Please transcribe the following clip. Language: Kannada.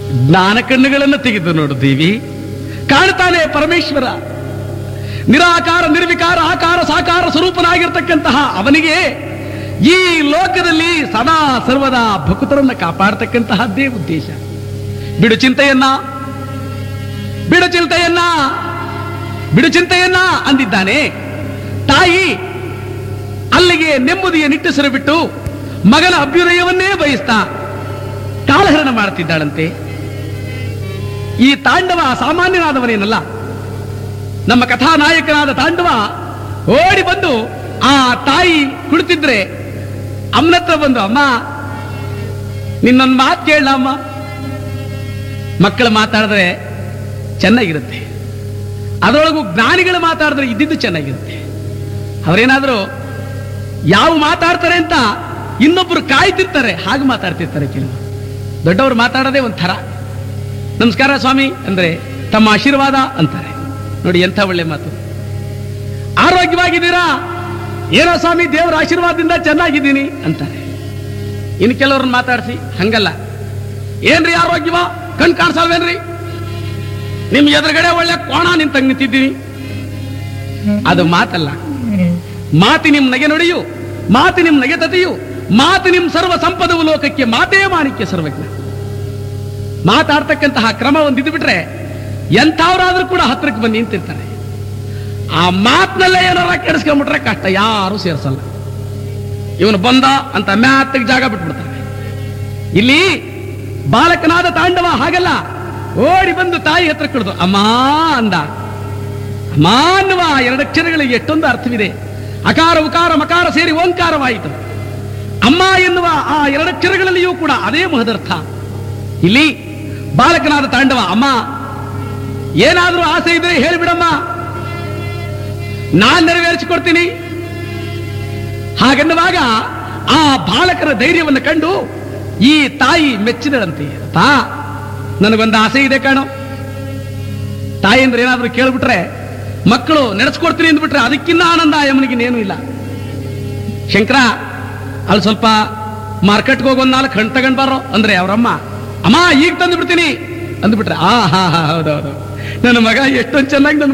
ಜ್ಞಾನ ಕಣ್ಣುಗಳನ್ನು ತೆಗೆದು ನೋಡು ದೇವಿ ಕಾಣ್ತಾನೆ ಪರಮೇಶ್ವರ ನಿರಾಕಾರ ನಿರ್ವಿಕಾರ ಆಕಾರ ಸಾಕಾರ ಸ್ವರೂಪನಾಗಿರ್ತಕ್ಕಂತಹ ಅವನಿಗೆ ಈ ಲೋಕದಲ್ಲಿ ಸದಾ ಸರ್ವದಾ ಭಕ್ತರನ್ನ ಕಾಪಾಡ್ತಕ್ಕಂತಹದ್ದೇ ಉದ್ದೇಶ ಬಿಡು ಚಿಂತೆಯನ್ನ ಬಿಡು ಚಿಂತೆಯನ್ನ ಬಿಡು ಚಿಂತೆಯನ್ನ ಅಂದಿದ್ದಾನೆ ತಾಯಿ ಅಲ್ಲಿಗೆ ನೆಮ್ಮದಿಯ ನಿಟ್ಟುಸಿರು ಬಿಟ್ಟು ಮಗನ ಅಭ್ಯುದಯವನ್ನೇ ಬಯಸ್ತಾ ಕಾಲಹರಣ ಮಾಡುತ್ತಿದ್ದಾಳಂತೆ ಈ ತಾಂಡವ ಸಾಮಾನ್ಯನಾದವನೇನಲ್ಲ ನಮ್ಮ ಕಥಾನಾಯಕನಾದ ತಾಂಡವ ಓಡಿ ಬಂದು ಆ ತಾಯಿ ಕುಳಿತಿದ್ರೆ ಅಮ್ಮನತ್ರ ಬಂದು ಅಮ್ಮ ನಿನ್ನೊಂದು ಮಾತು ಕೇಳ ಅಮ್ಮ ಮಕ್ಕಳು ಮಾತಾಡಿದ್ರೆ ಚೆನ್ನಾಗಿರುತ್ತೆ ಅದರೊಳಗೂ ಜ್ಞಾನಿಗಳು ಮಾತಾಡಿದ್ರೆ ಇದ್ದಿದ್ದು ಚೆನ್ನಾಗಿರುತ್ತೆ ಅವರೇನಾದರೂ ಯಾವ ಮಾತಾಡ್ತಾರೆ ಅಂತ ಇನ್ನೊಬ್ರು ಕಾಯ್ತಿರ್ತಾರೆ ಹಾಗೆ ಮಾತಾಡ್ತಿರ್ತಾರೆ ಕೆಲವು ದೊಡ್ಡವರು ಮಾತಾಡೋದೇ ಒಂಥರ ನಮಸ್ಕಾರ ಸ್ವಾಮಿ ಅಂದ್ರೆ ತಮ್ಮ ಆಶೀರ್ವಾದ ಅಂತಾರೆ ನೋಡಿ ಎಂಥ ಒಳ್ಳೆ ಮಾತು ಆರೋಗ್ಯವಾಗಿದ್ದೀರಾ ಏನೋ ಸ್ವಾಮಿ ದೇವರ ಆಶೀರ್ವಾದದಿಂದ ಚೆನ್ನಾಗಿದ್ದೀನಿ ಅಂತಾರೆ ಇನ್ನು ಕೆಲವ್ರನ್ನ ಮಾತಾಡಿಸಿ ಹಂಗಲ್ಲ ಏನ್ರಿ ಆರೋಗ್ಯವ ಕಣ್ ಕಾಣಿಸಲ್ವೇನ್ರಿ ನಿಮ್ ಎದುರುಗಡೆ ಒಳ್ಳೆ ಕೋಣ ನಿಂತಂಗ್ ನಿಂತಿದ್ದೀನಿ ಅದು ಮಾತಲ್ಲ ಮಾತಿ ನಿಮ್ ನಗೆ ನುಡಿಯು ಮಾತಿ ನಿಮ್ ನಗೆತತೆಯು ಮಾತು ನಿಮ್ ಸರ್ವ ಸಂಪದವು ಲೋಕಕ್ಕೆ ಮಾತೇ ಮಾಣಿಕ್ಯ ಸರ್ವಜ್ಞ ಮಾತಾಡ್ತಕ್ಕಂತಹ ಕ್ರಮ ಒಂದಿದ್ದು ಬಿಟ್ರೆ ಎಂಥವ್ರಾದ್ರೂ ಕೂಡ ಹತ್ರಕ್ಕೆ ಬಂದು ನಿಂತಿರ್ತಾರೆ ಆ ಮಾತಿನಲ್ಲೇ ಏನಾರ ಕೆಡಿಸ್ಕೊಂಡ್ಬಿಟ್ರೆ ಕಷ್ಟ ಯಾರು ಸೇರಿಸಲ್ಲ ಇವನು ಬಂದ ಅಂತ ಮ್ಯಾತ್ತಿಗೆ ಜಾಗ ಬಿಟ್ಬಿಡ್ತಾರೆ ಇಲ್ಲಿ ಬಾಲಕನಾದ ತಾಂಡವ ಹಾಗಲ್ಲ ಓಡಿ ಬಂದು ತಾಯಿ ಹತ್ರ ಕುಳಿದು ಅಮ್ಮ ಅಂದ ಅಮ್ಮ ಅನ್ನುವ ಎರಡಕ್ಷರಗಳಿಗೆ ಎಷ್ಟೊಂದು ಅರ್ಥವಿದೆ ಅಕಾರ ಉಕಾರ ಮಕಾರ ಸೇರಿ ಓಂಕಾರವಾಯಿತು ಅಮ್ಮ ಎನ್ನುವ ಆ ಎರಡಕ್ಷರಗಳಲ್ಲಿಯೂ ಕೂಡ ಅದೇ ಮಹದರ್ಥ ಇಲ್ಲಿ ಬಾಲಕನಾದ ತಾಂಡವ ಅಮ್ಮ ಏನಾದ್ರೂ ಆಸೆ ಇದ್ರೆ ಹೇಳಿಬಿಡಮ್ಮ ನಾನ್ ನೆರವೇರಿಸಿಕೊಡ್ತೀನಿ ಹಾಗೆನ್ನುವಾಗ ಆ ಬಾಲಕರ ಧೈರ್ಯವನ್ನು ಕಂಡು ಈ ತಾಯಿ ಮೆಚ್ಚಿದಳಂತೆ ತಾ ನನಗೊಂದು ಆಸೆ ಇದೆ ಕಾಣೋ ತಾಯಿ ಅಂದ್ರೆ ಏನಾದ್ರೂ ಕೇಳ್ಬಿಟ್ರೆ ಮಕ್ಕಳು ನಡೆಸ್ಕೊಡ್ತೀನಿ ಅಂದ್ಬಿಟ್ರೆ ಅದಕ್ಕಿನ್ನ ಆನಂದ ಯಮನಿಗಿನ್ನೇನು ಇಲ್ಲ ಶಂಕರ ಅಲ್ಲಿ ಸ್ವಲ್ಪ ಮಾರ್ಕೆಟ್ಗೆ ಹೋಗಿ ಒಂದ್ ನಾಲ್ಕು ಹಣ್ಣು ತಗೊಂಡ್ ಬಾರೋ ಅಂದ್ರೆ ಅವರಮ್ಮ ಅಮ್ಮ ಈಗ ತಂದು ಬಿಡ್ತೀನಿ ಅಂದ್ಬಿಟ್ರೆ ಆ ಹಾ ಹಾ ಹೌದೌದು ನನ್ನ ಮಗ ಎಷ್ಟೊಂದು ಚೆನ್ನಾಗಿ ನನ್ನ